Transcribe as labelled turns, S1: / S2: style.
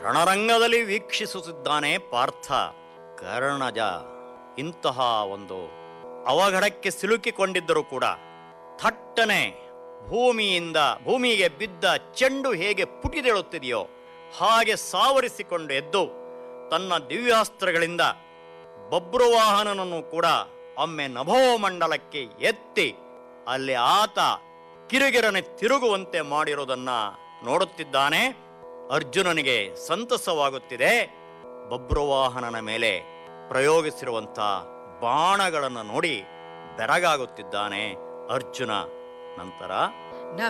S1: ರಣರಂಗದಲ್ಲಿ ವೀಕ್ಷಿಸುತ್ತಿದ್ದಾನೆ ಪಾರ್ಥ ಕರ್ಣಜ ಇಂತಹ ಒಂದು ಅವಘಡಕ್ಕೆ ಸಿಲುಕಿಕೊಂಡಿದ್ದರೂ ಕೂಡ ಥಟ್ಟನೆ ಭೂಮಿಯಿಂದ ಭೂಮಿಗೆ ಬಿದ್ದ ಚೆಂಡು ಹೇಗೆ ಪುಟಿದೇಳುತ್ತಿದೆಯೋ ಹಾಗೆ ಸಾವರಿಸಿಕೊಂಡು ಎದ್ದು ತನ್ನ ದಿವ್ಯಾಸ್ತ್ರಗಳಿಂದ ಬಬ್ರುವಾಹನನನ್ನು ಕೂಡ ಒಮ್ಮೆ ನಭೋಮಂಡಲಕ್ಕೆ ಎತ್ತಿ ಅಲ್ಲಿ ಆತ ಕಿರುಗಿರನೆ ತಿರುಗುವಂತೆ ಮಾಡಿರುವುದನ್ನ ನೋಡುತ್ತಿದ್ದಾನೆ ಅರ್ಜುನನಿಗೆ ಸಂತಸವಾಗುತ್ತಿದೆ ಬಬ್ರುವಾಹನನ ಮೇಲೆ ಪ್ರಯೋಗಿಸಿರುವಂಥ ಬಾಣಗಳನ್ನು ನೋಡಿ ಬೆರಗಾಗುತ್ತಿದ್ದಾನೆ ಅರ್ಜುನ ನಂತರ